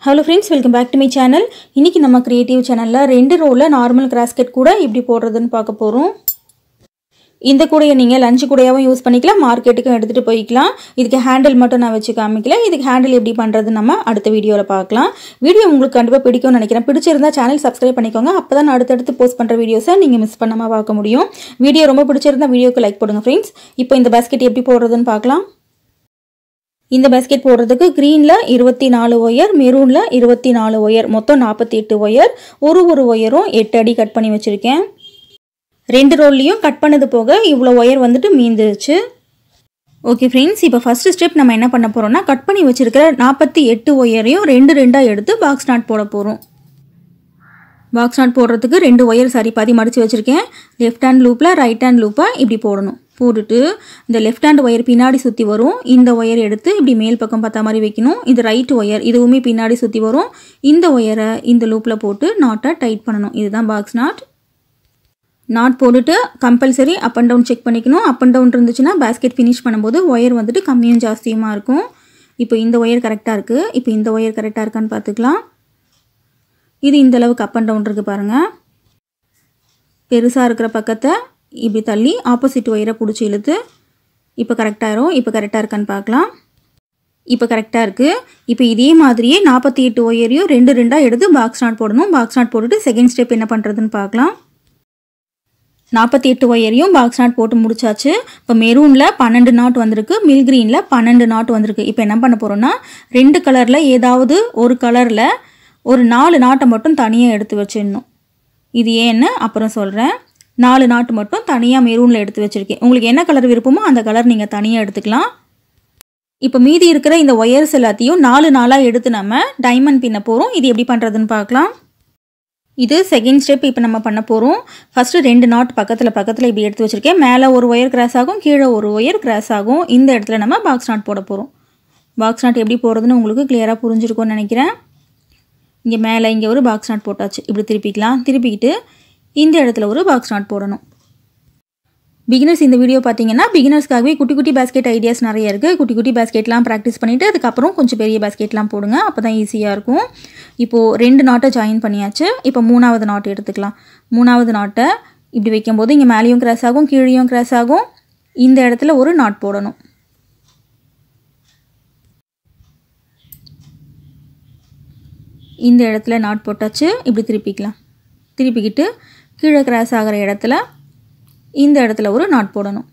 hello friends welcome back to my channel இன்றைக்கி நம்ம creative சேனலில் ரெண்டு ரோவில் நார்மல் கிராஸ்கெட் கூட எப்படி போடுறதுன்னு பார்க்க போகிறோம் இந்த கூடையை நீங்கள் லஞ்சு கூடையாகவும் யூஸ் பண்ணிக்கலாம் மார்க்கெட்டுக்கும் எடுத்துகிட்டு போய்க்கலாம் இதுக்கு ஹேண்டில் மட்டும் நான் வச்சு காமிக்கல இதுக்கு ஹேண்டில் எப்படி பண்ணுறது நம்ம அடுத்த வீடியோவில் பார்க்கலாம் வீடியோ உங்களுக்கு கண்டிப்பாக பிடிக்கும்னு நினைக்கிறேன் பிடிச்சிருந்தா சேனல் சப்ஸ்கிரைப் பண்ணிக்கோங்க அப்போ தான் நான் அடுத்தடுத்து போஸ்ட் பண்ணுற வீடியோஸை நீங்கள் மிஸ் பண்ணாமல் பார்க்க முடியும் வீடியோ ரொம்ப பிடிச்சிருந்தா வீடியோக்கு லைக் போடுங்க ஃப்ரெண்ட்ஸ் இப்போ இந்த பேஸ்கெட் எப்படி போடுறதுன்னு பார்க்கலாம் இந்த பேஸ்கெட் போடுறதுக்கு க்ரீனில் இருபத்தி நாலு ஒயர் மெரூனில் இருபத்தி நாலு ஒயர் மொத்தம் நாற்பத்தி எட்டு ஒயர் ஒரு ஒரு ஒயரும் எட்டு அடி கட் பண்ணி வச்சுருக்கேன் ரெண்டு ரோல்லையும் கட் பண்ணது போக இவ்வளோ ஒயர் வந்துட்டு மீந்துருச்சு ஓகே ஃப்ரெண்ட்ஸ் இப்போ ஃபஸ்ட்டு ஸ்டெப் நம்ம என்ன பண்ண போகிறோம்னா கட் பண்ணி வச்சுருக்கிற நாற்பத்தி எட்டு ஒயரையும் ரெண்டு ரெண்டாக எடுத்து பாக்ஸ் நாட் போட போகிறோம் பாக்ஸ் நாட் போடுறதுக்கு ரெண்டு ஒயர் சரி பாதி மடித்து வச்சுருக்கேன் லெஃப்ட் ஹேண்ட் லூப்பில் ரைட் ஹேண்ட் லூப்பாக இப்படி போடணும் போட்டுட்டு இந்த லெஃப்ட் ஹேண்ட் ஒயர் பின்னாடி சுற்றி வரும் இந்த ஒயர் எடுத்து இப்படி மேல் பக்கம் பார்த்தா மாதிரி வைக்கணும் இது ரைட் ஒயர் இதுவுமே பின்னாடி சுற்றி வரும் இந்த ஒயரை இந்த லூப்பில் போட்டு நாட்டை டைட் பண்ணணும் இதுதான் பாக்ஸ் நாட் நாட் போட்டுட்டு compulsory up and down check பண்ணிக்கணும் அப் அண்ட் டவுன் இருந்துச்சுன்னா பேஸ்கெட் ஃபினிஷ் பண்ணும்போது ஒயர் வந்துட்டு கம்மியும் ஜாஸ்தியுமா இருக்கும் இப்போ இந்த ஒயர் கரெக்டாக இருக்குது இப்போ இந்த ஒயர் கரெக்டாக இருக்கான்னு பார்த்துக்கலாம் இது இந்த அளவுக்கு அப் அண்ட் டவுன் இருக்குது பாருங்கள் பெருசாக இருக்கிற பக்கத்தை இப்படி தள்ளி ஆப்போசிட் ஒயரை பிடிச்சி இழுத்து இப்போ கரெக்டாயிரும் இப்போ கரெக்டாக இருக்கான்னு பார்க்கலாம் இப்போ கரெக்டாக இருக்குது இப்போ இதே மாதிரியே நாற்பத்தி எட்டு ஒயரையும் ரெண்டு ரெண்டாக எடுத்து பாக்ஸ் நாட் போடணும் பாக்ஸ் நாட் போட்டுட்டு செகண்ட் ஸ்டெப் என்ன பண்ணுறதுன்னு பார்க்கலாம் நாற்பத்தி எட்டு ஒயரையும் பாக்ஸ் நாட் போட்டு முடிச்சாச்சு இப்போ மெரூனில் பன்னெண்டு நாட் வந்திருக்கு மில் க்ரீனில் பன்னெண்டு நாட் வந்திருக்கு இப்போ என்ன பண்ண போகிறோன்னா ரெண்டு கலரில் ஏதாவது ஒரு கலரில் ஒரு நாலு நாட்டை மட்டும் தனியாக எடுத்து வச்சிடணும் இது ஏன்னு அப்புறம் சொல்கிறேன் நாலு நாட்டு மட்டும் தனியாக மெரூனில் எடுத்து வச்சுருக்கேன் உங்களுக்கு என்ன கலர் விருப்பமோ அந்த கலர் நீங்கள் தனியாக எடுத்துக்கலாம் இப்போ மீதி இருக்கிற இந்த ஒயர்ஸ் எல்லாத்தையும் நாலு நாளாக எடுத்து நம்ம டைமண்ட் பின்ன போகிறோம் இது எப்படி பண்ணுறதுன்னு பார்க்கலாம் இது செகண்ட் ஸ்டெப் இப்போ நம்ம பண்ண போகிறோம் ஃபஸ்ட்டு ரெண்டு நாட் பக்கத்தில் பக்கத்தில் இப்படி எடுத்து வச்சுருக்கேன் மேலே ஒரு ஒயர் கிராஸ் ஆகும் கீழே ஒரு ஒயர் கிராஸ் ஆகும் இந்த இடத்துல நம்ம பாக்ஸ் நாட் போட போகிறோம் பாக்ஸ் நாட் எப்படி போடுறதுன்னு உங்களுக்கு கிளியராக புரிஞ்சிருக்கும்னு நினைக்கிறேன் இங்கே மேலே இங்கே ஒரு பாக்ஸ் நாட் போட்டாச்சு இப்படி திருப்பிக்கலாம் திருப்பிக்கிட்டு இந்த இடத்துல ஒரு பாக்ஸ் நாட் போடணும் பிகினர்ஸ் இந்த வீடியோ பார்த்தீங்கன்னா பிகினர்ஸ்க்காகவே குட்டி குட்டி பேஸ்கெட் ஐடியாஸ் நிறைய இருக்குது குட்டி குட்டி பேஸ்கெட்லாம் ப்ராக்டிஸ் பண்ணிவிட்டு அதுக்கப்புறம் கொஞ்சம் பெரிய பேஸ்கெட்லாம் போடுங்க அப்போ தான் ஈஸியாக இருக்கும் இப்போது ரெண்டு நாட்டை ஜாயின் பண்ணியாச்சு இப்போ மூணாவது நாட் எடுத்துக்கலாம் மூணாவது நாட்டை இப்படி வைக்கும்போது இங்கே மேலேயும் கிராஸ் ஆகும் கீழேயும் கிராஸ் ஆகும் இந்த இடத்துல ஒரு நாட் போடணும் இந்த இடத்துல நாட் போட்டாச்சு இப்படி திருப்பிக்கலாம் திருப்பிக்கிட்டு கீழே கிராஸ் ஆகிற இடத்துல இந்த இடத்துல ஒரு நாட் போடணும்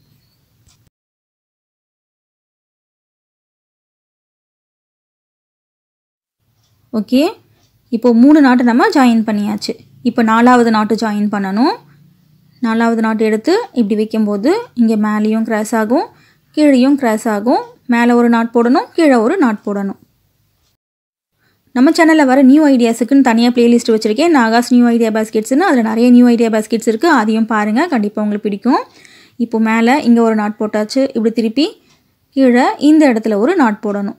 ஓகே இப்போது மூணு நாட்டு நம்ம ஜாயின் பண்ணியாச்சு இப்போ நாலாவது நாட்டு ஜாயின் பண்ணணும் நாலாவது நாட்டு எடுத்து இப்படி வைக்கும்போது இங்கே மேலேயும் கிராஸ் ஆகும் கீழேயும் கிராஸ் ஆகும் மேலே ஒரு நாட் போடணும் கீழே ஒரு நாட் போடணும் நம்ம சேனலில் வர நியூ ஐடியாஸுக்குன்னு தனியாக பிளேலிஸ்ட் வச்சுருக்கேன் நாகாஸ் நியூ ஐடியா பேஸ்கெட்ஸ்னு அதில் நிறைய நியூ ஐடியா பேஸ்கெட்ஸ் இருக்குது அதையும் பாருங்கள் கண்டிப்பாக உங்களுக்கு பிடிக்கும் இப்போ மேலே இங்கே ஒரு நாட் போட்டாச்சு இப்படி திருப்பி கீழே இந்த இடத்துல ஒரு நாட் போடணும்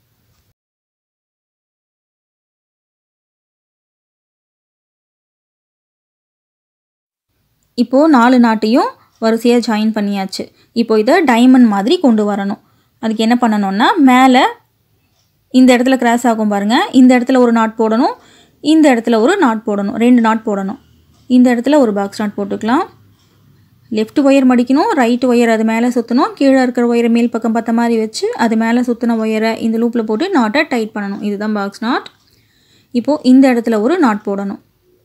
இப்போது நாலு நாட்டையும் வரிசையாக ஜாயின் பண்ணியாச்சு இப்போ இதை டைமண்ட் மாதிரி கொண்டு வரணும் அதுக்கு என்ன பண்ணணும்னா மேலே இந்த இடத்துல கிராஸ் ஆகும் பாருங்கள் இந்த இடத்துல ஒரு நாட் போடணும் இந்த இடத்துல ஒரு நாட் போடணும் ரெண்டு நாட் போடணும் இந்த இடத்துல ஒரு பாக்ஸ் நாட் போட்டுக்கலாம் லெஃப்ட் ஒயர் மடிக்கணும் ரைட் ஒயர் அது மேலே சுற்றணும் கீழே இருக்கிற ஒயரை மேல் பக்கம் பார்த்த மாதிரி வச்சு அது மேலே சுற்றின ஒயரை இந்த லூப்பில் போட்டு நாட்டை டைட் பண்ணணும் இதுதான் பாக்ஸ் நாட் இப்போது இந்த இடத்துல ஒரு நாட் போடணும்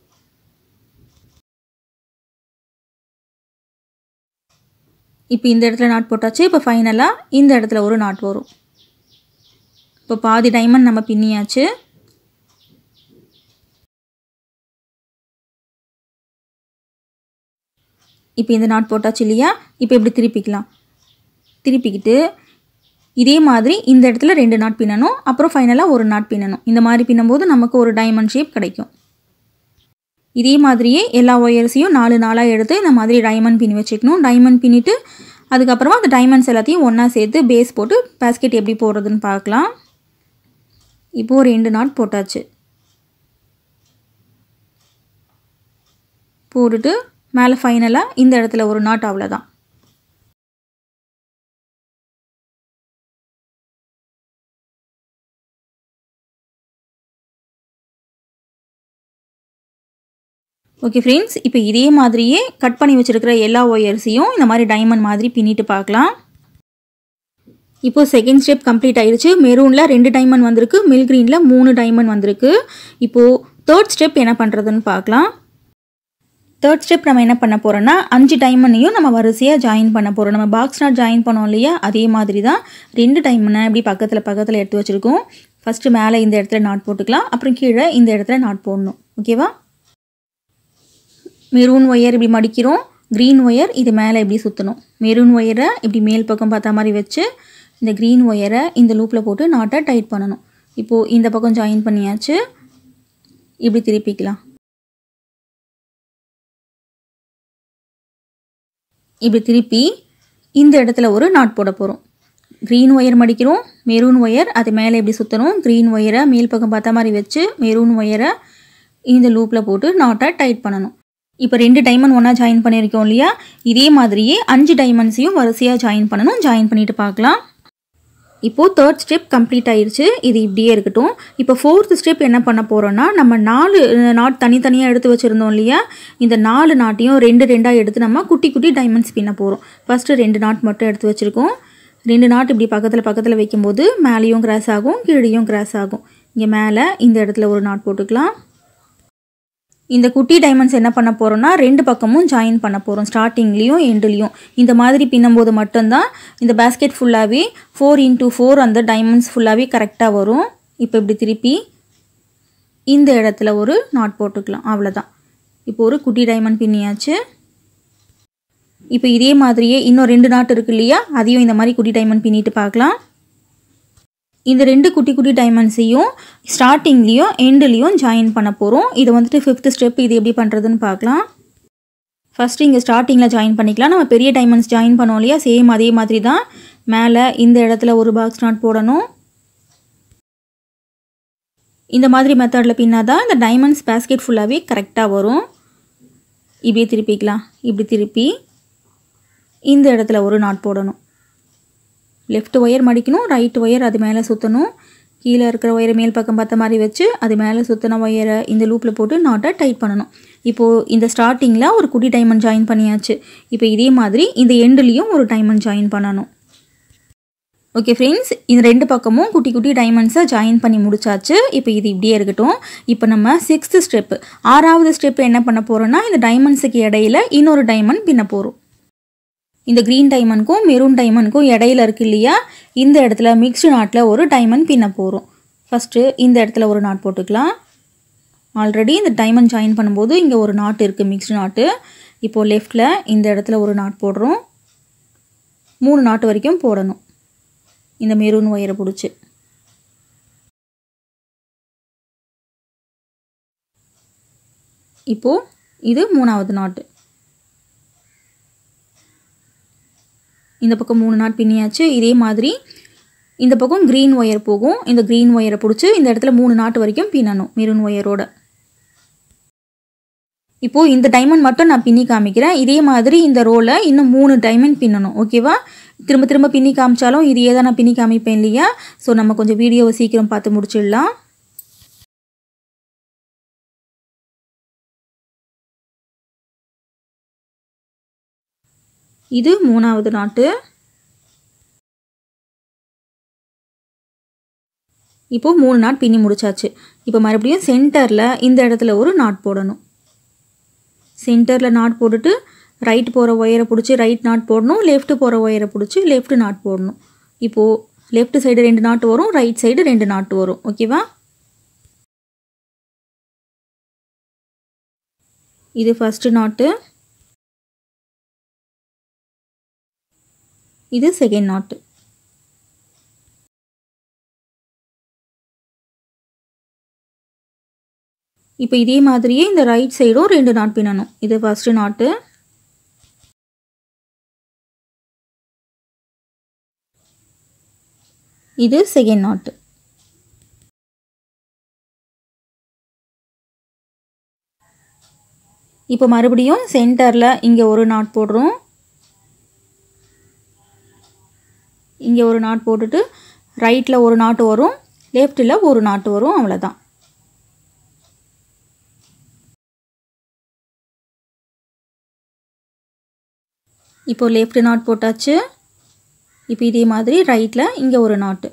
இப்போ இந்த இடத்துல நாட் போட்டாச்சு இப்போ ஃபைனலாக இந்த இடத்துல ஒரு நாட் வரும் இப்போ பாதி டைமண்ட் நம்ம பின்னியாச்சு இப்போ இந்த நாட் போட்டாச்சு இல்லையா இப்போ இப்படி திருப்பிக்கலாம் திருப்பிக்கிட்டு இதே மாதிரி இந்த இடத்துல ரெண்டு நாட் பின்னணும் அப்புறம் ஃபைனலாக ஒரு நாட் பின்னணும் இந்த மாதிரி பின்னும்போது நமக்கு ஒரு டைமண்ட் ஷேப் கிடைக்கும் இதே மாதிரியே எல்லா ஒயர்ஸையும் நாலு நாளாக எடுத்து இந்த மாதிரி டைமண்ட் பின்னி வச்சுக்கணும் டைமண்ட் பின்னிட்டு அதுக்கப்புறமா அந்த டைமண்ட்ஸ் எல்லாத்தையும் ஒன்றா சேர்த்து பேஸ் போட்டு பேஸ்கெட் எப்படி போடுறதுன்னு பார்க்கலாம் இப்போது ரெண்டு நாட் போட்டாச்சு போட்டுட்டு மேலே ஃபைனலாக இந்த இடத்துல ஒரு நாட் அவ்வளோதான் ஓகே ஃப்ரெண்ட்ஸ் இப்போ இதே மாதிரியே கட் பண்ணி வச்சுருக்கிற எல்லா ஒயர்ஸையும் இந்த மாதிரி டைமண்ட் மாதிரி பின்னிட்டு பார்க்கலாம் இப்போ செகண்ட் ஸ்டெப் கம்ப்ளீட் ஆயிடுச்சு மெரூனில் ரெண்டு டைமண்ட் வந்திருக்கு மில் க்ரீனில் மூணு டைமண்ட் வந்திருக்கு இப்போது தேர்ட் ஸ்டெப் என்ன பண்ணுறதுன்னு பார்க்கலாம் தேர்ட் ஸ்டெப் நம்ம என்ன பண்ண போகிறோம்னா அஞ்சு டைமண்டையும் நம்ம வரிசையாக ஜாயின் பண்ண போகிறோம் நம்ம பாக்ஸ் நாட் ஜாயின் பண்ணோம் இல்லையா அதே மாதிரி தான் ரெண்டு டைமண்டை இப்படி பக்கத்தில் பக்கத்தில் எடுத்து வச்சுருக்கோம் ஃபஸ்ட்டு மேலே இந்த இடத்துல நாட் போட்டுக்கலாம் அப்புறம் கீழே இந்த இடத்துல நாட் போடணும் ஓகேவா மெரூன் ஒயர் இப்படி மடிக்கிறோம் க்ரீன் ஒயர் இது மேலே இப்படி சுற்றணும் மெரூன் ஒயரை இப்படி மேல் பக்கம் பார்த்த மாதிரி வச்சு இந்த க்ரீன் ஒயரை இந்த லூப்பில் போட்டு நாட்டை டைட் பண்ணணும் இப்போது இந்த பக்கம் ஜாயின் பண்ணியாச்சு இப்படி திருப்பிக்கலாம் இப்படி திருப்பி இந்த இடத்துல ஒரு நாட் போட போகிறோம் க்ரீன் ஒயர் மடிக்கிறோம் மெரூன் ஒயர் அது மேலே எப்படி சுற்றணும் க்ரீன் ஒயரை மேல் பக்கம் பார்த்த மாதிரி வச்சு மெரூன் ஒயரை இந்த லூப்பில் போட்டு நாட்டை டைட் பண்ணணும் இப்போ ரெண்டு டைமண்ட் ஒன்றா ஜாயின் பண்ணியிருக்கோம் இல்லையா இதே மாதிரியே அஞ்சு டைமண்ட்ஸையும் வரிசையாக ஜாயின் பண்ணணும் ஜாயின் பண்ணிட்டு பார்க்கலாம் இப்போது தேர்ட் ஸ்டெப் கம்ப்ளீட் ஆயிருச்சு இது இப்படியே இருக்கட்டும் இப்போ ஃபோர்த் ஸ்டெப் என்ன பண்ண போகிறோன்னா நம்ம நாலு நாட் தனித்தனியாக எடுத்து வச்சுருந்தோம் இல்லையா இந்த நாலு நாட்டையும் ரெண்டு ரெண்டாக எடுத்து நம்ம குட்டி குட்டி டைமண்ட்ஸ் பின்ன போகிறோம் ஃபஸ்ட்டு ரெண்டு நாட் மட்டும் எடுத்து வச்சுருக்கோம் ரெண்டு நாட் இப்படி பக்கத்தில் பக்கத்தில் வைக்கும்போது மேலேயும் கிராஸ் ஆகும் கீழேயும் கிராஸ் ஆகும் இங்கே மேலே இந்த இடத்துல ஒரு நாட் போட்டுக்கலாம் இந்த குட்டி டைமண்ட்ஸ் என்ன பண்ண போகிறோம்னா ரெண்டு பக்கமும் ஜாயின் பண்ண போகிறோம் ஸ்டார்டிங்லேயும் எண்டுலேயும் இந்த மாதிரி பின்னும்போது மட்டும்தான் இந்த பேஸ்கெட் ஃபுல்லாகவே ஃபோர் இன்ட்டு ஃபோர் அந்த டைமண்ட்ஸ் ஃபுல்லாகவே கரெக்டாக வரும் இப்போ இப்படி திருப்பி இந்த இடத்துல ஒரு நாட் போட்டுக்கலாம் அவ்வளோதான் இப்போ ஒரு குட்டி டைமண்ட் பின்னியாச்சு இப்போ இதே மாதிரியே இன்னும் ரெண்டு நாட் இருக்கு இல்லையா அதையும் இந்த மாதிரி குட்டி டைமண்ட் பின்னிட்டு பார்க்கலாம் இந்த ரெண்டு குட்டி குட்டி டைமண்ட்ஸையும் ஸ்டார்டிங்லேயும் எண்டுலேயும் ஜாயின் பண்ண போகிறோம் இது வந்துட்டு ஃபிஃப்த் ஸ்டெப் இது எப்படி பண்ணுறதுன்னு பார்க்கலாம் ஃபஸ்ட்டு இங்கே ஸ்டார்டிங்கில் ஜாயின் பண்ணிக்கலாம் நம்ம பெரிய டைமண்ட்ஸ் ஜாயின் பண்ணோம் இல்லையா சேம் அதே மாதிரி தான் மேலே இந்த இடத்துல ஒரு பாக்ஸ் நாட் போடணும் இந்த மாதிரி மெத்தடில் பின்னா தான் இந்த டைமண்ட்ஸ் பேஸ்கெட் ஃபுல்லாகவே கரெக்டாக வரும் இப்படியே திருப்பிக்கலாம் இப்படி திருப்பி இந்த இடத்துல ஒரு நாட் போடணும் லெஃப்ட் ஒயர் மடிக்கணும் ரைட் ஒயர் அது மேலே சுற்றணும் கீழே இருக்கிற ஒயரை மேல் பக்கம் பார்த்த மாதிரி வச்சு அது மேலே சுற்றின ஒயரை இந்த லூப்பில் போட்டு நாட்டை டைட் பண்ணணும் இப்போது இந்த ஸ்டார்டிங்கில் ஒரு குட்டி டைமண்ட் ஜாயின் பண்ணியாச்சு இப்போ இதே மாதிரி இந்த எண்டுலேயும் ஒரு டைமண்ட் ஜாயின் பண்ணணும் ஓகே ஃப்ரெண்ட்ஸ் இந்த ரெண்டு பக்கமும் குட்டி குட்டி டைமண்ட்ஸை ஜாயின் பண்ணி முடிச்சாச்சு இப்போ இது இப்படியே இருக்கட்டும் இப்போ நம்ம சிக்ஸ்த்து ஸ்டெப்பு ஆறாவது ஸ்டெப் என்ன பண்ண போகிறோன்னா இந்த டைமண்ட்ஸுக்கு இடையில இன்னொரு டைமண்ட் பின்ன போகிறோம் இந்த க்ரீன் டைமண்ட்க்கும் மெரூன் டைமண்ட்க்கும் இடையில இருக்கு இல்லையா இந்த இடத்துல மிக்ஸ்டு நாட்டில் ஒரு டைமண்ட் பின்ன போகிறோம் ஃபஸ்ட்டு இந்த இடத்துல ஒரு நாட் போட்டுக்கலாம் ஆல்ரெடி இந்த டைமண்ட் ஜாயின் பண்ணும்போது இங்கே ஒரு நாட் இருக்குது மிக்ஸ்டு நாட்டு இப்போது லெஃப்டில் இந்த இடத்துல ஒரு நாட் போடுறோம் மூணு நாட்டு வரைக்கும் போடணும் இந்த மெரூன் ஒயரை பிடிச்சி இப்போது இது மூணாவது நாட்டு இந்த பக்கம் மூணு நாட் பின்னியாச்சு இதே மாதிரி இந்த பக்கம் க்ரீன் ஒயர் போகும் இந்த க்ரீன் ஒயரை பிடிச்சி இந்த இடத்துல மூணு நாட்டு வரைக்கும் பின்னணும் மெரூன் ஒயரோட இப்போது இந்த டைமண்ட் மட்டும் நான் பின்னி காமிக்கிறேன் இதே மாதிரி இந்த ரோலை இன்னும் மூணு டைமண்ட் பின்னணும் ஓகேவா திரும்ப திரும்ப பின்னி காமிச்சாலும் இதையே தான் நான் பின்னி காமிப்பேன் இல்லையா ஸோ நம்ம கொஞ்சம் வீடியோவை சீக்கிரம் பார்த்து முடிச்சிடலாம் இது மூணாவது நாட்டு இப்போ மூணு நாட் பின்னி முடிச்சாச்சு இப்போ மறுபடியும் சென்டரில் இந்த இடத்துல ஒரு நாட் போடணும் சென்டரில் நாட் போட்டுட்டு ரைட் போகிற ஒயரை பிடிச்சி ரைட் நாட் போடணும் லெஃப்ட் போகிற ஒயரை பிடிச்சி லெஃப்ட் நாட் போடணும் இப்போது லெஃப்ட் சைடு ரெண்டு நாட்டு வரும் ரைட் சைடு ரெண்டு நாட்டு வரும் ஓகேவா இது ஃபஸ்ட்டு நாட்டு இது செகண்ட் நாட்டு இப்போ இதே மாதிரியே இந்த ரைட் சைடும் ரெண்டு நாட் பின்னணும் இது ஃபஸ்ட்டு நாட்டு இது செகண்ட் நாட்டு இப்போ மறுபடியும் சென்டரில் இங்கே ஒரு நாட் போடுறோம் இங்கே ஒரு நாட் போட்டுட்டு ரைட்டில் ஒரு நாட்டு வரும் லெஃப்ட்டில் ஒரு நாட்டு வரும் அவ்வளோதான் இப்போ லெஃப்ட் நாட் போட்டாச்சு இப்போ இதே மாதிரி ரைட்டில் இங்கே ஒரு நாட்டு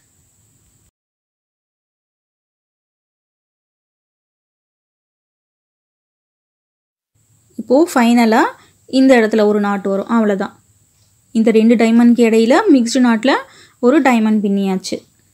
இப்போது ஃபைனலாக இந்த இடத்துல ஒரு நாட்டு வரும் அவ்வளோதான் இந்த ரெண்டு டைமண்ட்க்கு இடையில மிக்ஸ்டு நாட்டில் ஒரு டைமண்ட் பின்னியாச்சு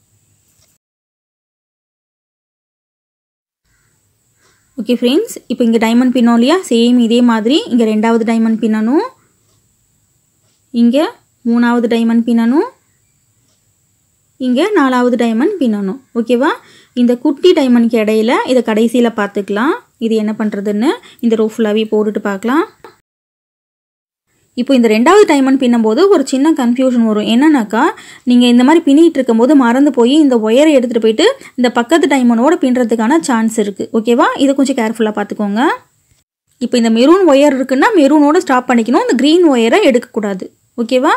ஓகே ஃப்ரெண்ட்ஸ் இப்போ இங்கே டைமண்ட் பின்னோம் இல்லையா சேம் இதே மாதிரி இங்கே ரெண்டாவது டைமண்ட் பின்னணும் இங்கே மூணாவது டைமண்ட் பின்னணும் இங்கே நாலாவது டைமண்ட் பின்னணும் ஓகேவா இந்த குட்டி டைமண்ட்க்கு இடையில இதை கடைசியில் பார்த்துக்கலாம் இது என்ன பண்ணுறதுன்னு இந்த ரோ ஃபுல்லாகவே போட்டுட்டு பார்க்கலாம் இப்போ இந்த ரெண்டாவது டைமண்ட் பின்னும்போது ஒரு சின்ன கன்ஃபியூஷன் வரும் என்னன்னாக்கா நீங்கள் இந்த மாதிரி பின்னிட்டு இருக்கும்போது மறந்து போய் இந்த ஒயரை எடுத்துகிட்டு போயிட்டு இந்த பக்கத்து டைமண்டோட பின்னுறதுக்கான சான்ஸ் இருக்குது ஓகேவா இதை கொஞ்சம் கேர்ஃபுல்லாக பார்த்துக்கோங்க இப்போ இந்த மெரூன் ஒயர் இருக்குன்னா மெரூனோட ஸ்டாப் பண்ணிக்கணும் இந்த க்ரீன் ஒயரை எடுக்கக்கூடாது ஓகேவா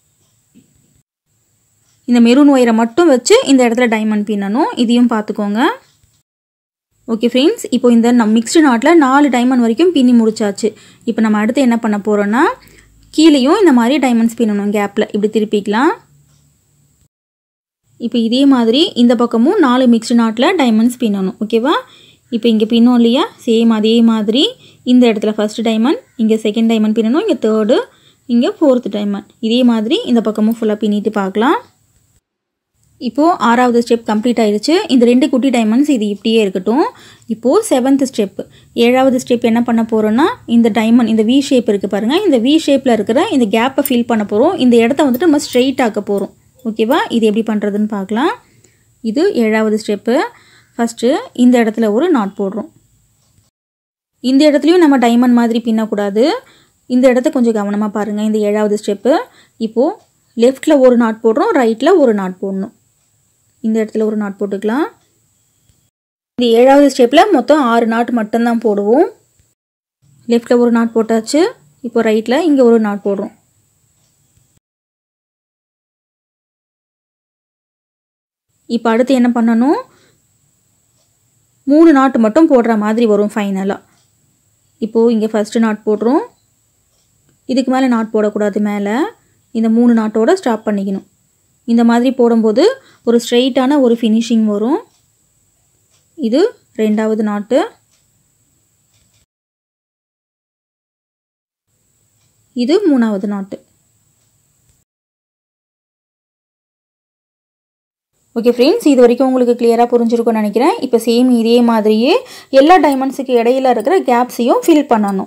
இந்த மெரூன் ஒயரை மட்டும் வச்சு இந்த இடத்துல டைமண்ட் பின்னணும் இதையும் பார்த்துக்கோங்க ஓகே ஃப்ரெண்ட்ஸ் இப்போ இந்த நம் மிக்ஸ்டு நாட்டில் நாலு டைமண்ட் வரைக்கும் பின்னி முடிச்சாச்சு இப்போ நம்ம அடுத்து என்ன பண்ண போகிறோன்னா கீழேயும் இந்த மாதிரி டைமண்ட்ஸ் பின்னணும் கேப்பில் இப்படி திருப்பிக்கலாம் இப்போ இதே மாதிரி இந்த பக்கமும் நாலு மிக்ஸ்டு நாட்டில் டைமண்ட்ஸ் பின்னணும் ஓகேவா இப்போ இங்கே பின்னோம் இல்லையா சேம் அதே மாதிரி இந்த இடத்துல ஃபஸ்ட்டு டைமண்ட் இங்கே செகண்ட் டைமண்ட் பின்னணும் இங்கே தேர்டு இங்கே ஃபோர்த்து டைமண்ட் இதே மாதிரி இந்த பக்கமும் ஃபுல்லாக பின்னிட்டு பார்க்கலாம் இப்போது ஆறாவது ஸ்டெப் கம்ப்ளீட் ஆயிடுச்சு இந்த ரெண்டு குட்டி டைமண்ட்ஸ் இது இப்படியே இருக்கட்டும் இப்போது செவன்த் ஸ்டெப் ஏழாவது ஸ்டெப் என்ன பண்ண போகிறோன்னா இந்த டைமண்ட் இந்த வி ஷேப் இருக்குது பாருங்கள் இந்த வி ஷேப்பில் இருக்கிற இந்த கேப்பை ஃபில் பண்ண போகிறோம் இந்த இடத்த வந்துட்டு நம்ம ஸ்ட்ரெயிட் ஆக்க போகிறோம் ஓகேவா இது எப்படி பண்ணுறதுன்னு பார்க்கலாம் இது ஏழாவது ஸ்டெப்பு ஃபஸ்ட்டு இந்த இடத்துல ஒரு நாட் போடுறோம் இந்த இடத்துலையும் நம்ம டைமண்ட் மாதிரி பின்னக்கூடாது இந்த இடத்த கொஞ்சம் கவனமாக பாருங்கள் இந்த ஏழாவது ஸ்டெப்பு இப்போது லெஃப்ட்டில் ஒரு நாட் போடுறோம் ரைட்டில் ஒரு நாட் போடணும் இந்த இடத்துல ஒரு நாட் போட்டுக்கலாம் இந்த ஏழாவது ஸ்டெப்பில் மொத்தம் ஆறு நாட் மட்டும்தான் போடுவோம் லெஃப்ட்டில் ஒரு நாட் போட்டாச்சு இப்போ ரைட்டில் இங்கே ஒரு நாட் போடுறோம் இப்போ அடுத்து என்ன பண்ணணும் மூணு நாட்டு மட்டும் போடுற மாதிரி வரும் ஃபைனலாக இப்போது இங்கே ஃபஸ்ட்டு நாட் போடுறோம் இதுக்கு மேலே நாட் போடக்கூடாது மேலே இந்த மூணு நாட்டோட ஸ்டாப் பண்ணிக்கணும் இந்த மாதிரி போடும்போது ஒரு ஸ்ட்ரெயிட்டான ஒரு ஃபினிஷிங் வரும் இது ரெண்டாவது நாட்டு இது மூணாவது நாட்டு ஓகே ஃப்ரெண்ட்ஸ் இது வரைக்கும் உங்களுக்கு கிளியராக புரிஞ்சிருக்கும்னு நினைக்கிறேன் இப்போ சேம் இதே மாதிரியே எல்லா டைமண்ட்ஸுக்கு இடையில இருக்கிற கேப்ஸையும் ஃபில் பண்ணணும்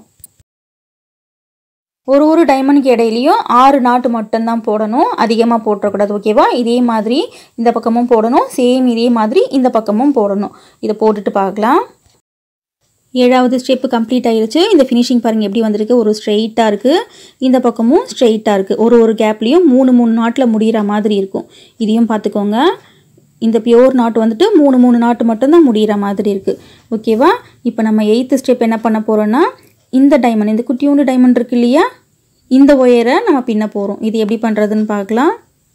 ஒரு ஒரு டைமண்ட்க்கு இடையிலையும் ஆறு நாட்டு மட்டும்தான் போடணும் அதிகமாக போட்டுறக்கூடாது ஓகேவா இதே மாதிரி இந்த பக்கமும் போடணும் சேம் இதே மாதிரி இந்த பக்கமும் போடணும் இதை போட்டுட்டு பார்க்கலாம் ஏழாவது ஸ்டெப்பு கம்ப்ளீட் ஆயிருச்சு இந்த ஃபினிஷிங் பாருங்கள் எப்படி வந்திருக்கு ஒரு ஸ்ட்ரெயிட்டாக இருக்குது இந்த பக்கமும் ஸ்ட்ரெயிட்டாக இருக்குது ஒரு ஒரு கேப்லேயும் மூணு மூணு நாட்டில் முடிகிற மாதிரி இருக்கும் இதையும் பார்த்துக்கோங்க இந்த பியோர் நாட்டு வந்துட்டு மூணு மூணு நாட்டு மட்டும்தான் முடிகிற மாதிரி இருக்குது ஓகேவா இப்போ நம்ம எயித்து ஸ்டெப் என்ன பண்ண போகிறோன்னா இந்த டைமண்ட் இந்த குட்டியூண்டு டைமண்ட் இருக்கு இல்லையா இந்த ஒயரை நம்ம பின்ன போகிறோம் இது எப்படி பண்ணுறதுன்னு பார்க்கலாம்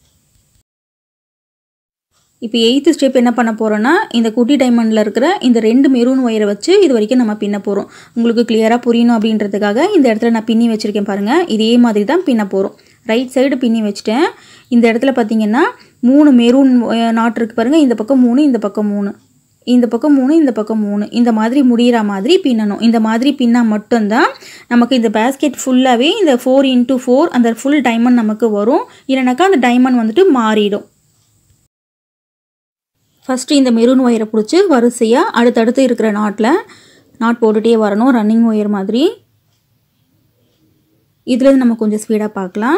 இப்போ எயித்து ஸ்டெப் என்ன பண்ண போகிறோன்னா இந்த குட்டி டைமண்டில் இருக்கிற இந்த ரெண்டு மெரூன் ஒயரை வச்சு இது வரைக்கும் நம்ம பின்ன போகிறோம் உங்களுக்கு கிளியராக புரியணும் அப்படின்றதுக்காக இந்த இடத்துல நான் பின்னி வச்சுருக்கேன் பாருங்கள் இதே மாதிரி தான் பின்ன போகிறோம் ரைட் சைடு பின்னி வச்சுட்டேன் இந்த இடத்துல பார்த்தீங்கன்னா மூணு மெரூன் நாட் இருக்குது பாருங்கள் இந்த பக்கம் மூணு இந்த பக்கம் மூணு இந்த பக்கம் மூணு இந்த பக்கம் மூணு இந்த மாதிரி முடிகிற மாதிரி பின்னணும் இந்த மாதிரி பின்னா மட்டும்தான் நமக்கு இந்த பேஸ்கெட் ஃபுல்லாகவே இந்த ஃபோர் இன்ட்டு ஃபோர் அந்த ஃபுல் டைமண்ட் நமக்கு வரும் இல்லைனாக்கா அந்த டைமண்ட் வந்துட்டு மாறிடும் ஃபஸ்ட்டு இந்த மெரூன் ஒயரை பிடிச்சி வரிசையாக அடுத்தடுத்து இருக்கிற நாட்டில் நாட் போட்டுகிட்டே வரணும் ரன்னிங் ஒயர் மாதிரி இதில் நம்ம கொஞ்சம் ஸ்பீடாக பார்க்கலாம்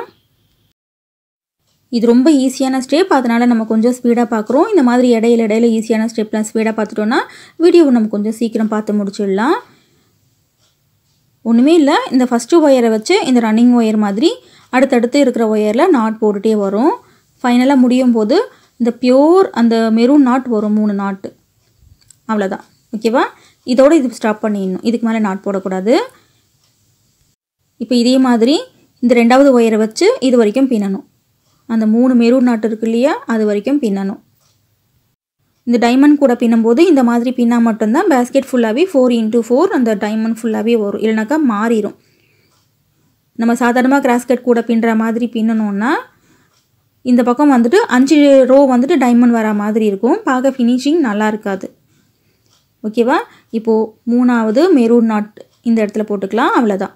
இது ரொம்ப ஈஸியான ஸ்டெப் அதனால் நம்ம கொஞ்சம் ஸ்பீடாக பார்க்குறோம் இந்த மாதிரி இடையில இடையில ஈஸியான ஸ்டெப்லாம் ஸ்பீடாக பார்த்துட்டோன்னா வீடியோவை நம்ம கொஞ்சம் சீக்கிரம் பார்த்து முடிச்சிடலாம் ஒன்றுமே இல்லை இந்த ஃபஸ்ட்டு ஒயரை வச்சு இந்த ரன்னிங் ஒயர் மாதிரி அடுத்தடுத்து இருக்கிற ஒயரில் நாட் போட்டுகிட்டே வரும் ஃபைனலாக முடியும் போது இந்த பியோர் அந்த மெரூன் நாட் வரும் மூணு நாட்டு அவ்வளோதான் ஓகேவா இதோட இது ஸ்டாப் பண்ணிடணும் இதுக்கு மேலே நாட் போடக்கூடாது இப்போ இதே மாதிரி இந்த ரெண்டாவது ஒயரை வச்சு இது வரைக்கும் பின்னணும் அந்த மூணு மெரூன் நாட்டு இருக்கு இல்லையா அது வரைக்கும் பின்னணும் இந்த டைமண்ட் கூட பின்னும்போது இந்த மாதிரி பின்னா மட்டும்தான் பேஸ்கெட் ஃபுல்லாகவே ஃபோர் இன்ட்டு ஃபோர் அந்த டைமண்ட் ஃபுல்லாகவே வரும் இல்லைனாக்கா மாறிடும் நம்ம சாதாரணமாக கிராஸ் கட் கூட பின்னுற மாதிரி பின்னணுன்னா இந்த பக்கம் வந்துட்டு அஞ்சு ரோ வந்துட்டு டைமண்ட் வர மாதிரி இருக்கும் பார்க்க ஃபினிஷிங் நல்லா இருக்காது ஓகேவா இப்போது மூணாவது மெரூன் நாட் இந்த இடத்துல போட்டுக்கலாம் அவ்வளோதான்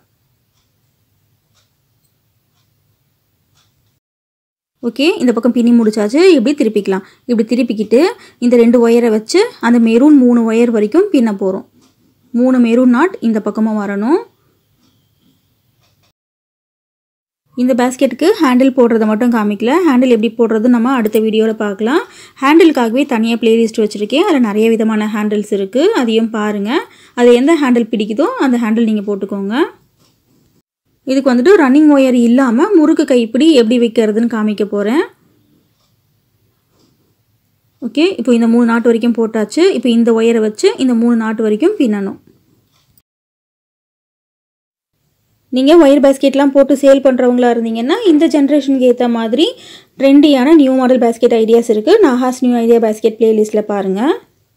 ஓகே இந்த பக்கம் பின்னி முடிச்சாச்சு இப்படி திருப்பிக்கலாம் இப்படி திருப்பிக்கிட்டு இந்த ரெண்டு ஒயரை வச்சு அந்த மெரூன் மூணு ஒயர் வரைக்கும் பின்ன போகிறோம் மூணு மெரூன் நாட் இந்த பக்கமாக வரணும் இந்த பேஸ்கெட்டுக்கு ஹேண்டில் போடுறத மட்டும் காமிக்கல ஹேண்டில் எப்படி போடுறது நம்ம அடுத்த வீடியோவில் பார்க்கலாம் ஹேண்டிலுக்காகவே தனியாக பிளேலிஸ்ட் வச்சுருக்கேன் அதில் நிறைய விதமான ஹேண்டில்ஸ் இருக்குது அதையும் பாருங்கள் அது எந்த ஹேண்டில் பிடிக்குதோ அந்த ஹேண்டில் நீங்கள் போட்டுக்கோங்க இதுக்கு வந்துட்டு ரன்னிங் ஒயர் இல்லாமல் முறுக்கு கைப்பிடி எப்படி வைக்கிறதுன்னு காமிக்க போகிறேன் ஓகே இப்போ இந்த மூணு நாட்டு வரைக்கும் போட்டாச்சு இப்போ இந்த ஒயரை வச்சு இந்த மூணு நாட்டு வரைக்கும் பின்னணும் நீங்கள் ஒயர் பேஸ்கெட்லாம் போட்டு சேல் பண்ணுறவங்களா இருந்தீங்கன்னா இந்த ஜென்ரேஷனுக்கு ஏற்ற மாதிரி ட்ரெண்டியான நியூ மாடல் பேஸ்கெட் ஐடியாஸ் இருக்குது நாஹாஸ் நியூ ஐடியா பேஸ்கெட் பிளேலிஸ்ட்டில் பாருங்கள்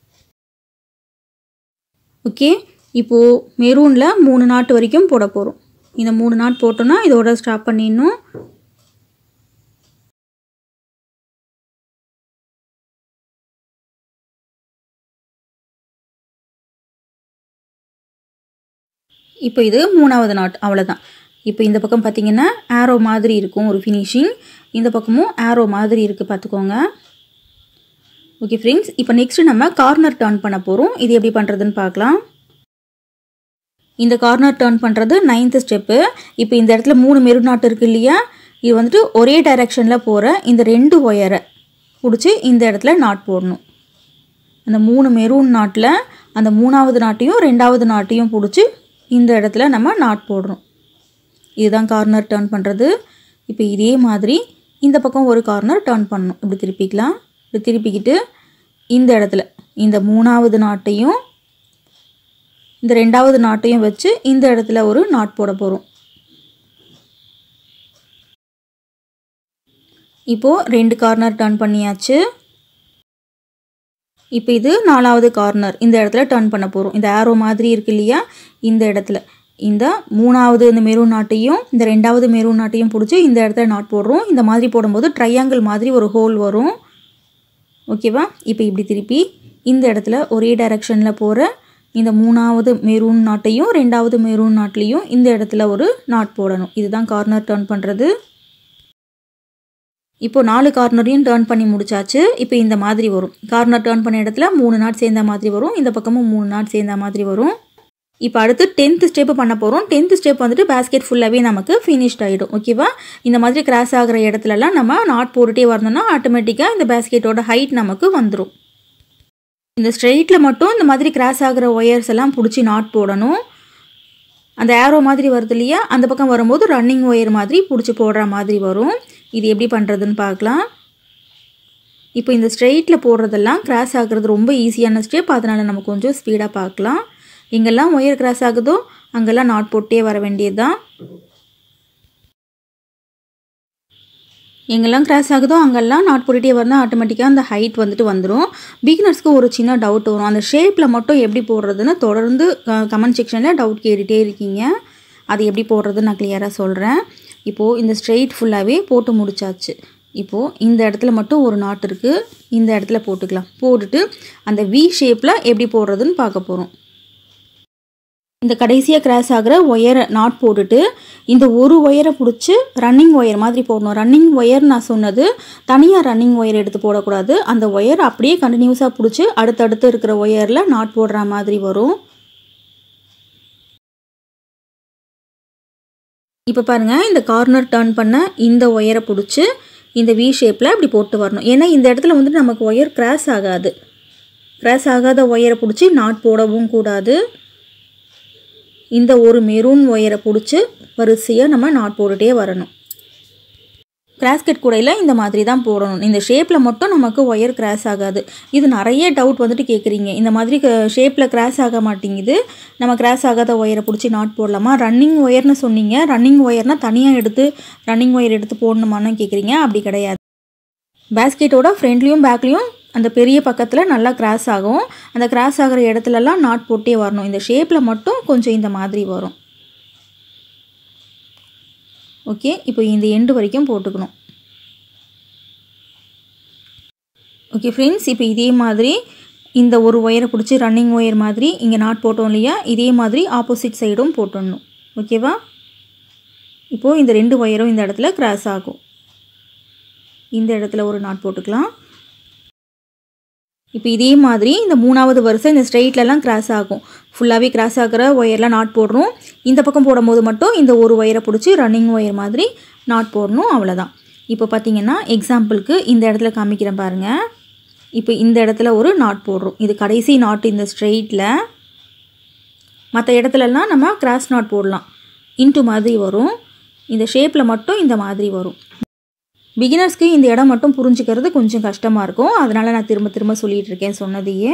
ஓகே இப்போது மெரூனில் மூணு நாட்டு வரைக்கும் போட போகிறோம் இந்த மூணு நாட் போட்டோன்னா இதோட ஸ்டாப் பண்ணிடணும் இப்போ இது மூணாவது நாட் அவ்வளோதான் இப்போ இந்த பக்கம் பார்த்தீங்கன்னா ஆரோ மாதிரி இருக்கும் ஒரு ஃபினிஷிங் இந்த பக்கமும் ஆரோ மாதிரி இருக்குது பார்த்துக்கோங்க ஓகே ஃப்ரெண்ட்ஸ் இப்போ நெக்ஸ்ட்டு நம்ம கார்னர் டர்ன் பண்ண போகிறோம் இது எப்படி பண்ணுறதுன்னு பார்க்கலாம் இந்த கார்னர் டர்ன் பண்ணுறது நைன்த்து ஸ்டெப்பு இப்போ இந்த இடத்துல மூணு மெரூன் நாட் இருக்குது இல்லையா இது வந்துட்டு ஒரே டைரெக்ஷனில் போகிற இந்த ரெண்டு ஒயரை பிடிச்சி இந்த இடத்துல நாட் போடணும் அந்த மூணு மெரூன் நாட்டில் அந்த மூணாவது நாட்டையும் ரெண்டாவது நாட்டையும் பிடிச்சி இந்த இடத்துல நம்ம நாட் போடுறோம் இதுதான் கார்னர் டர்ன் பண்ணுறது இப்போ இதே மாதிரி இந்த பக்கம் ஒரு கார்னர் டர்ன் பண்ணணும் இப்படி திருப்பிக்கலாம் இப்படி திருப்பிக்கிட்டு இந்த இடத்துல இந்த மூணாவது நாட்டையும் இந்த ரெண்டாவது நாட்டையும் வச்சு இந்த இடத்துல ஒரு நாட் போட போகிறோம் இப்போது ரெண்டு கார்னர் டர்ன் பண்ணியாச்சு இப்போ இது நாலாவது கார்னர் இந்த இடத்துல டர்ன் பண்ண போகிறோம் இந்த ஆரோ மாதிரி இருக்கு இல்லையா இந்த இடத்துல இந்த மூணாவது இந்த மெரூன் நாட்டையும் இந்த ரெண்டாவது மெரூன் நாட்டையும் பிடிச்சி இந்த இடத்துல நாட் போடுறோம் இந்த மாதிரி போடும்போது ட்ரையாங்கிள் மாதிரி ஒரு ஹோல் வரும் ஓகேவா இப்போ இப்படி திருப்பி இந்த இடத்துல ஒரே டைரக்ஷனில் போகிற இந்த மூணாவது மெரூன் நாட்டையும் ரெண்டாவது மெரூன் நாட்லேயும் இந்த இடத்துல ஒரு நாட் போடணும் இதுதான் கார்னர் டர்ன் பண்ணுறது இப்போ நாலு கார்னரையும் டேர்ன் பண்ணி முடிச்சாச்சு இப்போ இந்த மாதிரி வரும் கார்னர் டேர்ன் பண்ண இடத்துல மூணு நாட் சேர்ந்த மாதிரி வரும் இந்த பக்கமும் மூணு நாட் சேர்ந்த மாதிரி வரும் இப்போ அடுத்து டென்த்து ஸ்டெப்பு பண்ண போகிறோம் டென்த்து ஸ்டெப் வந்துட்டு பேஸ்கெட் ஃபுல்லாகவே நமக்கு ஃபினிஷ்ட் ஆகிடும் ஓகேவா இந்த மாதிரி கிராஸ் ஆகிற இடத்துலலாம் நம்ம நாட் போட்டுகிட்டே வரணும்னா ஆட்டோமேட்டிக்காக இந்த பேஸ்கெட்டோட ஹைட் நமக்கு வந்துடும் இந்த ஸ்ட்ரெயிட்டில் மட்டும் இந்த மாதிரி கிராஸ் ஆகிற ஒயர்ஸ் எல்லாம் பிடிச்சி நாட் போடணும் அந்த ஏரோ மாதிரி வருது இல்லையா அந்த பக்கம் வரும்போது ரன்னிங் ஒயர் மாதிரி பிடிச்சி போடுற மாதிரி வரும் இது எப்படி பண்ணுறதுன்னு பார்க்கலாம் இப்போ இந்த ஸ்ட்ரெயிட்டில் போடுறதெல்லாம் கிராஸ் ஆகுறது ரொம்ப ஈஸியான ஸ்டெப் அதனால் நம்ம கொஞ்சம் ஸ்பீடாக பார்க்கலாம் எங்கெல்லாம் ஒயர் கிராஸ் ஆகுதோ அங்கெல்லாம் நாட் போட்டே வர வேண்டியது தான் எங்கெல்லாம் கிராஸ் ஆகுதோ அங்கெல்லாம் நாட் போட்டுகிட்டே வரணும் ஆட்டோமேட்டிக்காக அந்த ஹைட் வந்துட்டு வந்துடும் பிகினர்ஸ்க்கு ஒரு சின்ன டவுட் வரும் அந்த ஷேப்பில் மட்டும் எப்படி போடுறதுன்னு தொடர்ந்து கமெண்ட் செக்ஷனில் டவுட் கேட்டுகிட்டே இருக்கீங்க அது எப்படி போடுறதுன்னு நான் கிளியராக சொல்கிறேன் இப்போது இந்த ஸ்ட்ரெயிட் ஃபுல்லாகவே போட்டு முடிச்சாச்சு இப்போது இந்த இடத்துல மட்டும் ஒரு நாட் இருக்குது இந்த இடத்துல போட்டுக்கலாம் போட்டுட்டு அந்த வி ஷேப்பில் எப்படி போடுறதுன்னு பார்க்க போகிறோம் இந்த கடைசியாக கிராஸ் ஆகிற ஒயரை நாட் போட்டுட்டு இந்த ஒரு ஒயரை பிடிச்சி ரன்னிங் ஒயர் மாதிரி போடணும் ரன்னிங் ஒயர் நான் சொன்னது தனியாக ரன்னிங் ஒயர் எடுத்து போடக்கூடாது அந்த ஒயர் அப்படியே கண்டினியூஸாக பிடிச்சி அடுத்தடுத்து இருக்கிற ஒயரில் நாட் போடுற மாதிரி வரும் இப்போ பாருங்கள் இந்த கார்னர் டர்ன் பண்ண இந்த ஒயரை பிடிச்சி இந்த வி ஷேப்பில் இப்படி போட்டு வரணும் ஏன்னா இந்த இடத்துல வந்துட்டு நமக்கு ஒயர் கிராஸ் ஆகாது கிராஸ் ஆகாத ஒயரை பிடிச்சி நாட் போடவும் கூடாது இந்த ஒரு மெரூன் ஒயரை பிடிச்சி வரிசையாக நம்ம நாட் போட்டுகிட்டே வரணும் கிராஸ்கெட் கூடையில் இந்த மாதிரி தான் போடணும் இந்த ஷேப்பில் மட்டும் நமக்கு ஒயர் கிராஸ் ஆகாது இது நிறைய டவுட் வந்துட்டு கேட்குறீங்க இந்த மாதிரி ஷேப்பில் கிராஸ் ஆக மாட்டேங்குது நம்ம கிராஸ் ஆகாத ஒயரை பிடிச்சி நாட் போடலாமா ரன்னிங் ஒயர்னு சொன்னீங்க ரன்னிங் ஒயர்னால் தனியாக எடுத்து ரன்னிங் ஒயர் எடுத்து போடணுமான்னு கேட்குறீங்க அப்படி கிடையாது பேஸ்கெட்டோட ஃப்ரண்ட்லேயும் பேக்லேயும் அந்த பெரிய பக்கத்தில் நல்லா கிராஸ் ஆகும் அந்த கிராஸ் ஆகிற இடத்துலலாம் நாட் போட்டே வரணும் இந்த ஷேப்பில் மட்டும் கொஞ்சம் இந்த மாதிரி வரும் ஓகே இப்போ இந்த எண்டு வரைக்கும் போட்டுக்கணும் ஓகே ஃப்ரெண்ட்ஸ் இப்போ இதே மாதிரி இந்த ஒரு ஒயரை பிடிச்சி ரன்னிங் ஒயர் மாதிரி இங்கே நாட் போட்டோம் இல்லையா இதே மாதிரி ஆப்போசிட் சைடும் போட்டுடணும் ஓகேவா இப்போது இந்த ரெண்டு ஒயரும் இந்த இடத்துல கிராஸ் ஆகும் இந்த இடத்துல ஒரு நாட் போட்டுக்கலாம் இப்போ இதே மாதிரி இந்த மூணாவது வருஷம் இந்த ஸ்ட்ரெயிட்லலாம் கிராஸ் ஆகும் ஃபுல்லாகவே கிராஸ் ஆகிற ஒயர்லாம் நாட் போடுறோம் இந்த பக்கம் போடும்போது மட்டும் இந்த ஒரு ஒயரை பிடிச்சி ரன்னிங் ஒயர் மாதிரி நாட் போடணும் அவ்வளோதான் இப்போ பார்த்தீங்கன்னா எக்ஸாம்பிளுக்கு இந்த இடத்துல காமிக்கிறேன் பாருங்கள் இப்போ இந்த இடத்துல ஒரு நாட் போடுறோம் இது கடைசி நாட் இந்த ஸ்ட்ரெயிட்டில் மற்ற இடத்துலலாம் நம்ம கிராஸ் நாட் போடலாம் இன்ட்டு மாதிரி வரும் இந்த ஷேப்பில் மட்டும் இந்த மாதிரி வரும் பிகினர்ஸ்க்கு இந்த இடம் மட்டும் புரிஞ்சுக்கிறது கொஞ்சம் கஷ்டமாக இருக்கும் அதனால் நான் திரும்ப திரும்ப சொல்லிகிட்டு இருக்கேன் சொன்னதையே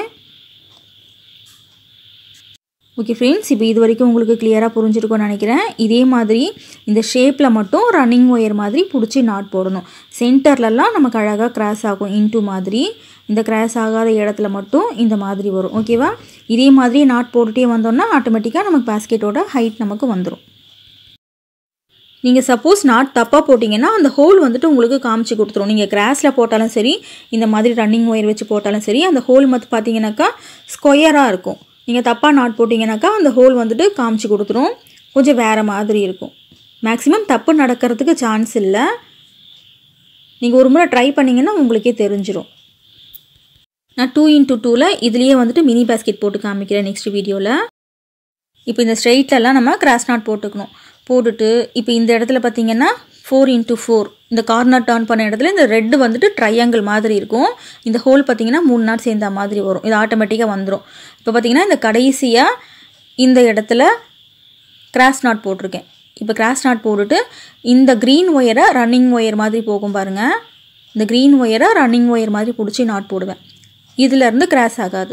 ஓகே ஃப்ரெண்ட்ஸ் இப்போ இது வரைக்கும் உங்களுக்கு கிளியராக புரிஞ்சிருக்கும்னு நினைக்கிறேன் இதே மாதிரி இந்த ஷேப்பில் மட்டும் ரன்னிங் ஒயர் மாதிரி பிடிச்சி நாட் போடணும் சென்டர்லலாம் நமக்கு அழகாக கிராஸ் ஆகும் இன்ட்டு மாதிரி இந்த கிராஸ் ஆகாத இடத்துல மட்டும் இந்த மாதிரி வரும் ஓகேவா இதே மாதிரி நாட் போட்டுகிட்டே வந்தோம்னா ஆட்டோமேட்டிக்காக நமக்கு பேஸ்கெட்டோட ஹைட் நமக்கு வந்துடும் நீங்கள் சப்போஸ் நாட் தப்பாக போட்டிங்கன்னா அந்த ஹோல் வந்துட்டு உங்களுக்கு காமிச்சு கொடுத்துரும் நீங்கள் கிராஸில் போட்டாலும் சரி இந்த மாதிரி ரன்னிங் ஒயர் வச்சு போட்டாலும் சரி அந்த ஹோல் மத்து பார்த்தீங்கன்னாக்கா ஸ்கொயராக இருக்கும் நீங்கள் தப்பாக நாட் போட்டிங்கனாக்கா அந்த ஹோல் வந்துட்டு காமிச்சு கொடுத்துரும் கொஞ்சம் வேறு மாதிரி இருக்கும் மேக்ஸிமம் தப்பு நடக்கிறதுக்கு சான்ஸ் இல்லை நீங்கள் ஒரு முறை ட்ரை பண்ணிங்கன்னா உங்களுக்கே தெரிஞ்சிடும் நான் டூ இன்ட்டு டூவில் இதுலேயே வந்துட்டு மினி பேஸ்கெட் போட்டு காமிக்கிறேன் நெக்ஸ்ட் வீடியோவில் இப்போ இந்த ஸ்ட்ரெயிட்லலாம் நம்ம கிராஸ் நாட் போட்டுக்கணும் போட்டுட்டு இப்போ இந்த இடத்துல பார்த்தீங்கன்னா ஃபோர் இன்ட்டு ஃபோர் இந்த கார்னர் டர்ன் பண்ண இடத்துல இந்த ரெட்டு வந்துட்டு ட்ரையாங்கிள் மாதிரி இருக்கும் இந்த ஹோல் பார்த்தீங்கன்னா மூணு நாட் சேர்ந்த மாதிரி வரும் இது ஆட்டோமேட்டிக்காக வந்துடும் இப்போ பார்த்தீங்கன்னா இந்த கடைசியாக இந்த இடத்துல கிராஸ் நாட் போட்டிருக்கேன் இப்போ கிராஸ் நாட் போட்டுட்டு இந்த க்ரீன் ஒயரை ரன்னிங் ஒயர் மாதிரி போகும் பாருங்கள் இந்த க்ரீன் ஒயரை ரன்னிங் ஒயர் மாதிரி பிடிச்சி நாட் போடுவேன் இதிலேருந்து கிராஸ் ஆகாது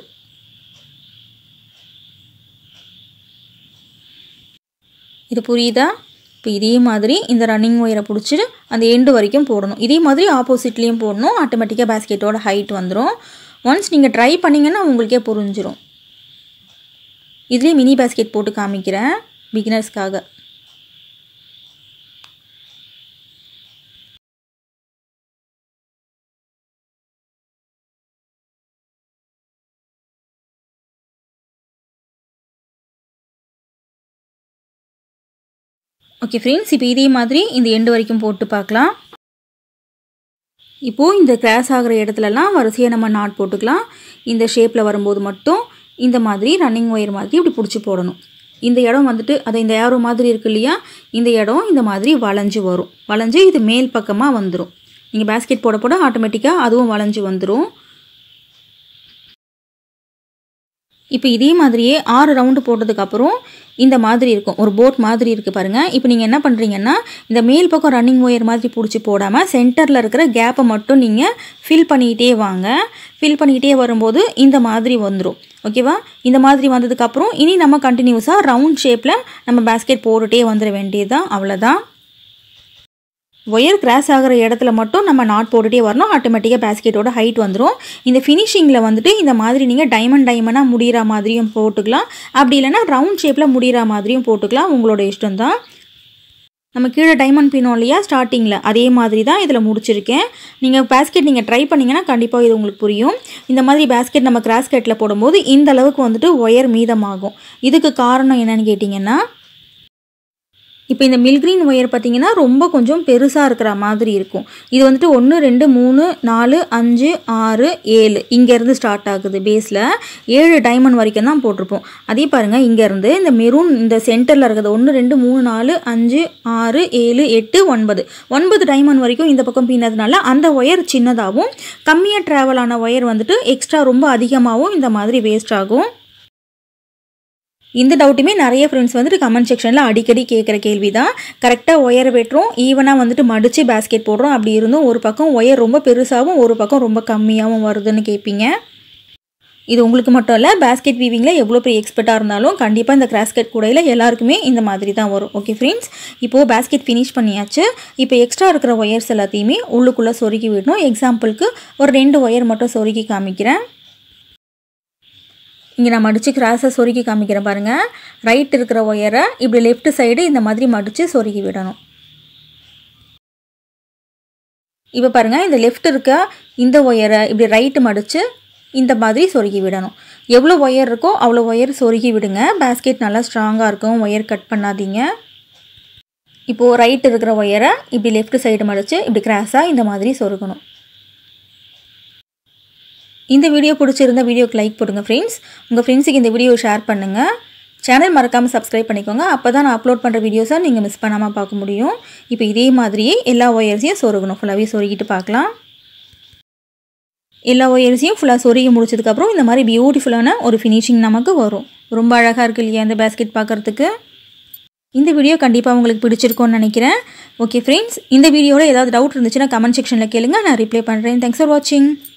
இது புரியுதா இப்போ இதே மாதிரி இந்த ரன்னிங் ஒயரை பிடிச்சிட்டு அந்த எண்டு வரைக்கும் போடணும் இதே மாதிரி ஆப்போசிட்லேயும் போடணும் ஆட்டோமேட்டிக்காக பேஸ்கெட்டோட ஹைட் வந்துடும் ஒன்ஸ் நீங்கள் ட்ரை பண்ணிங்கன்னா உங்களுக்கே புரிஞ்சிடும் இதுலேயே மினி பேஸ்கெட் போட்டு காமிக்கிறேன் பிகினர்ஸ்க்காக ஓகே ஃப்ரெண்ட்ஸ் இப்போ இதே மாதிரி இந்த எண்டு வரைக்கும் போட்டு பார்க்கலாம் இப்போது இந்த கிராஸ் ஆகிற இடத்துலலாம் வரிசையாக நம்ம நாட் போட்டுக்கலாம் இந்த ஷேப்பில் வரும்போது மட்டும் இந்த மாதிரி ரன்னிங் ஒயர் மாதிரி இப்படி பிடிச்சி போடணும் இந்த இடம் வந்துட்டு அதை இந்த ஏரோ மாதிரி இருக்கு இல்லையா இந்த இடம் இந்த மாதிரி வளைஞ்சு வரும் வளைஞ்சு இது மேல் பக்கமாக வந்துடும் நீங்கள் பேஸ்கெட் போட போட ஆட்டோமேட்டிக்காக அதுவும் வளைஞ்சு வந்துடும் இப்போ இதே மாதிரியே ஆறு ரவுண்டு போட்டதுக்கப்புறம் இந்த மாதிரி இருக்கும் ஒரு போட் மாதிரி இருக்குது பாருங்கள் இப்போ நீங்கள் என்ன பண்ணுறீங்கன்னா இந்த மேல் பக்கம் ரன்னிங் ஒயர் மாதிரி பிடிச்சி போடாமல் சென்டரில் இருக்கிற கேப்பை மட்டும் நீங்கள் ஃபில் பண்ணிக்கிட்டே வாங்க ஃபில் பண்ணிக்கிட்டே வரும்போது இந்த மாதிரி வந்துடும் ஓகேவா இந்த மாதிரி வந்ததுக்கப்புறம் இனி நம்ம கண்டினியூஸாக ரவுண்ட் ஷேப்பில் நம்ம பேஸ்கெட் போட்டுகிட்டே வந்துட வேண்டியதுதான் அவ்வளோதான் ஒயர் கிராஸ் ஆகிற இடத்துல மட்டும் நம்ம நாட் போட்டுகிட்டே வரணும் ஆட்டோமேட்டிக்காக பேஸ்கெட்டோட ஹைட் வந்துடும் இந்த ஃபினிஷிங்கில் வந்துட்டு இந்த மாதிரி நீங்கள் டைமண்ட் டைமண்டாக முடிகிற மாதிரியும் போட்டுக்கலாம் அப்படி இல்லைனா ரவுண்ட் ஷேப்பில் முடிகிற மாதிரியும் போட்டுக்கலாம் உங்களோட இஷ்டம் தான் நம்ம கீழே டைமண்ட் பின்னோம் இல்லையா ஸ்டார்டிங்கில் அதே மாதிரி தான் இதில் முடிச்சிருக்கேன் நீங்கள் பேஸ்கெட் நீங்கள் ட்ரை பண்ணிங்கன்னா கண்டிப்பாக இது உங்களுக்கு புரியும் இந்த மாதிரி பேஸ்கெட் நம்ம கிராஸ் கட்டில் போடும்போது இந்த அளவுக்கு வந்துட்டு ஒயர் மீதமாகும் இதுக்கு காரணம் என்னன்னு கேட்டிங்கன்னா இப்போ இந்த மில்க்ரீன் ஒயர் பார்த்தீங்கன்னா ரொம்ப கொஞ்சம் பெருசாக இருக்கிற மாதிரி இருக்கும் இது வந்துட்டு ஒன்று ரெண்டு மூணு நாலு அஞ்சு ஆறு ஏழு இங்கேருந்து ஸ்டார்ட் ஆகுது பேஸில் ஏழு டைமண்ட் வரைக்கும் தான் போட்டிருப்போம் அதே பாருங்கள் இங்கேருந்து இந்த மெரூன் இந்த சென்டரில் இருக்கிறது ஒன்று ரெண்டு மூணு நாலு அஞ்சு ஆறு ஏழு எட்டு ஒன்பது ஒன்பது டைமண்ட் வரைக்கும் இந்த பக்கம் பின்னதுனால அந்த ஒயர் சின்னதாகவும் கம்மியாக ட்ராவல் ஆன ஒயர் வந்துட்டு எக்ஸ்ட்ரா ரொம்ப அதிகமாகவும் இந்த மாதிரி வேஸ்ட் ஆகும் இந்த டவுட்டுமே நிறைய ஃப்ரெண்ட்ஸ் வந்துட்டு கமெண்ட் செக்ஷனில் அடிக்கடி கேட்குற கேள்வி தான் கரெக்டாக ஒயர் வெட்டுறோம் ஈவனாக வந்துட்டு மடித்து பேஸ்கெட் போடுறோம் அப்படி இருந்தும் ஒரு பக்கம் ஒயர் ரொம்ப பெருசாகவும் ஒரு பக்கம் ரொம்ப கம்மியாகவும் வருதுன்னு கேட்பீங்க இது உங்களுக்கு மட்டும் இல்லை பேஸ்கெட் வீவிங்கில் எவ்வளோ பெரிய எக்ஸ்பர்ட்டாக இருந்தாலும் கண்டிப்பாக இந்த கிராஸ்கெட் கூடையில் எல்லாருக்குமே இந்த மாதிரி தான் வரும் ஓகே ஃப்ரெண்ட்ஸ் இப்போது பேஸ்கெட் ஃபினிஷ் பண்ணியாச்சு இப்போ எக்ஸ்ட்ரா இருக்கிற ஒயர்ஸ் எல்லாத்தையுமே உள்ளுக்குள்ளே சொருகி விடணும் எக்ஸாம்பிளுக்கு ஒரு ரெண்டு ஒயர் மட்டும் சொருகி காமிக்கிறேன் இங்கே நான் மடித்து கிராஸை சொருகி காமிக்கிறேன் பாருங்கள் ரைட் இருக்கிற ஒயரை இப்படி லெஃப்ட் சைடு இந்த மாதிரி மடித்து சொருகி விடணும் இப்போ பாருங்கள் இந்த லெஃப்ட் இருக்க இந்த ஒயரை இப்படி ரைட்டு மடித்து இந்த மாதிரி சொருகி விடணும் எவ்வளோ ஒயர் இருக்கோ அவ்வளோ ஒயர் சொருகி விடுங்க பேஸ்கெட் நல்லா ஸ்ட்ராங்காக இருக்கும் ஒயர் கட் பண்ணாதீங்க இப்போது ரைட் இருக்கிற ஒயரை இப்படி லெஃப்ட் சைடு மடித்து இப்படி கிராஸாக இந்த மாதிரி சொருகணும் இந்த வீடியோ பிடிச்சிருந்த வீடியோக்கு லைக் போடுங்க ஃப்ரெண்ட்ஸ் உங்கள் ஃப்ரெண்ட்ஸுக்கு இந்த வீடியோ ஷேர் பண்ணுங்கள் சேனல் மறக்காமல் சப்ஸ்கிரைப் பண்ணிக்கோங்க அப்போ தான் நான் அப்லோட் பண்ணுற வீடியோஸை நீங்கள் மிஸ் பண்ணாமல் பார்க்க முடியும் இப்போ இதே மாதிரியே எல்லா ஒயர்ஸையும் சொருகணும் ஃபுல்லாகவே சொருகிட்டு பார்க்கலாம் எல்லா ஒயர்ஸையும் ஃபுல்லாக சொருகி முடிச்சதுக்கப்புறம் இந்த மாதிரி பியூட்டிஃபுல்லான ஒரு ஃபினிஷிங் நமக்கு வரும் ரொம்ப அழகாக இருக்கு இல்லையா இந்த பேஸ்கெட் பார்க்குறதுக்கு இந்த வீடியோ கண்டிப்பாக உங்களுக்கு பிடிச்சிருக்கும்னு நினைக்கிறேன் ஓகே ஃப்ரெண்ட்ஸ் இந்த வீடியோவில் ஏதாவது டவுட் இருந்துச்சுன்னா கமெண்ட் செக்ஷனில் கேளுங்க நான் ரிப்ளை பண்ணுறேன் தேங்க்ஸ் ஃபார் வாட்சிங்